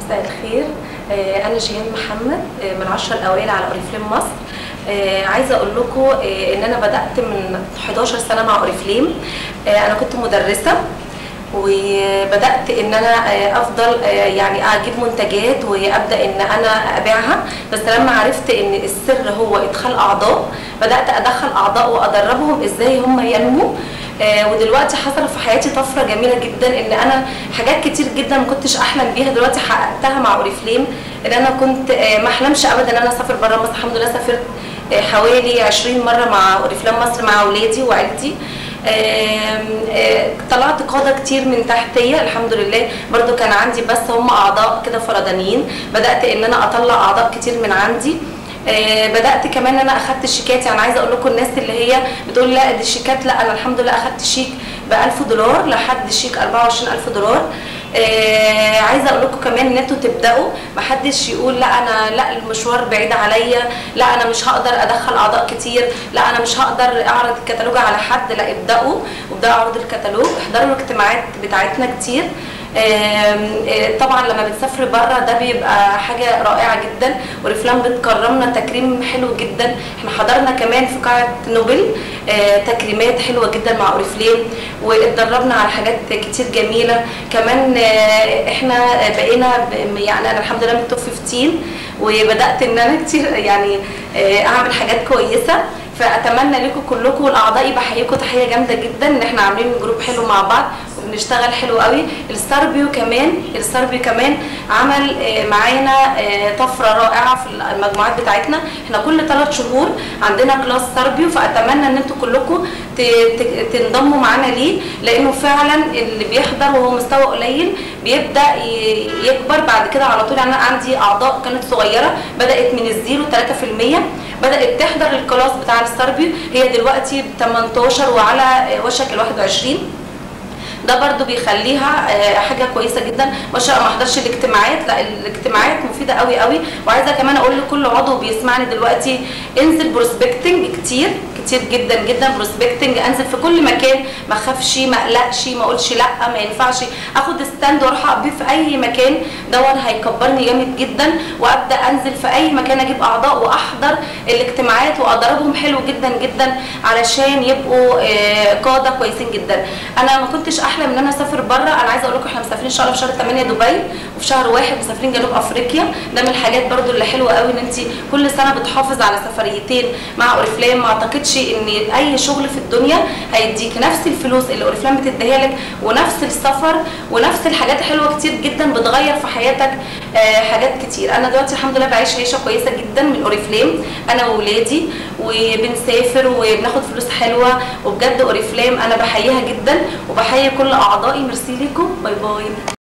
مساء الخير آه، انا جيهان محمد آه، من العشرة الاوائل على اوريفليم مصر آه، عايزه اقول لكم آه، ان انا بدات من 11 سنه مع اوريفليم آه، انا كنت مدرسه وبدات ان انا آه، افضل آه، يعني اجيب منتجات وابدا ان انا ابيعها بس لما عرفت ان السر هو ادخال اعضاء بدات ادخل اعضاء وادربهم ازاي هم ينموا آه، ودلوقتي حصل في حياتي طفره جميله جدا ان انا حاجات كتير جدا ما كنتش احلم بيها دلوقتي حققتها مع اوريفليم ان انا كنت آه، ما احلمش ابدا ان انا اسافر بره مصر الحمد لله سافرت آه، حوالي 20 مره مع اوريفليم مصر مع اولادي وعيلتي آم، آه، طلعت قاده كتير من تحتيه الحمد لله برضو كان عندي بس هم اعضاء كده فردانيين بدات ان انا اطلع اعضاء كتير من عندي آه، بدات كمان ان انا اخدت شيكات يعني عايزه اقول لكم الناس اللي هي بتقول لا دي شيكات لا انا الحمد لله اخدت شيك ب 1000 دولار لحد شيك 24000 دولار آه عايزه اقول لكم كمان ان انتوا تبداوا محدش يقول لا انا لا المشوار بعيد عليا لا انا مش هقدر ادخل اعضاء كتير لا انا مش هقدر اعرض الكتالوج على حد لا ابداوا وابداوا عرض الكتالوج احضروا الاجتماعات بتاعتنا كتير آم، آه، طبعا لما بتسافري بره ده بيبقى حاجه رائعه جدا ورفلان بتكرمنا تكريم حلو جدا احنا حضرنا كمان في قاعه نوبل آه، تكريمات حلوه جدا مع اوريفليم واتدربنا على حاجات كتير جميله كمان آه، احنا بقينا ب- يعني انا الحمد لله من التوب 15 وبدات ان انا كتير يعني آه، اعمل حاجات كويسه فاتمنى لكم كلكم والاعضاء بحييكم تحيه جامده جدا ان احنا عاملين جروب حلو مع بعض وبنشتغل حلو قوي الساربيو كمان الساربيو كمان عمل آه، معانا آه، طفره رائعه في المجموعات بتاعتنا احنا كل ثلاث شهور عندنا كلاس ساربيو فاتمنى ان انتم كلكم ت- ت- تنضموا معانا ليه لانه فعلا اللي بيحضر وهو مستوى قليل بيبدا ي- يكبر بعد كده على طول يعني انا عندي اعضاء كانت صغيره بدات من الزيرو 3% بدات تحضر الكلاس بتاع الساربيو هي دلوقتي ب 18 وعلى آه، وشك ال 21 ده برضو بيخليها آه، حاجه كويسه جدا ما شاء ما احضرش الاجتماعات لا الاجتماعات مفيده قوي قوي وعايزه كمان اقول لكل عضو بيسمعني دلوقتي انزل بروسبكتنج كتير كتير جدا جدا بروسبكتنج انزل في كل مكان ما اخافش ما اقلقش ما اقولش لا ما ينفعش اخد ستاند واروح اقف بيه في اي مكان دون هيكبرني جامد جدا وابدا انزل في اي مكان اجيب اعضاء واحضر الاجتماعات وادربهم حلو جدا جدا علشان يبقوا آه، قاده كويسين جدا انا ما كنتش احلم ان انا اسافر بره انا عايزه اقول لكم احنا مسافرين ان شاء الله في شهر 8 دبي وفي شهر واحد مسافرين جنوب افريقيا ده من الحاجات برضو اللي حلوه قوي ان انت كل سنه بتحافظ على سفريتين مع اوريفلام ما اعتقدش ان اي شغل في الدنيا هيديك نفس الفلوس اللي اوريفلام بتديها لك ونفس السفر ونفس الحاجات حلوه كتير جدا بتغير في حياتك آه، حاجات كتير انا دلوقتي الحمد لله بعيش عيشه كويسه جدا من اوريفلام انا واولادي وبنسافر وبناخد فلوس حلوه وبجد اوريفلام انا بحييها جدا وبحيي كل اعضائي ميرسي ليكم باي باي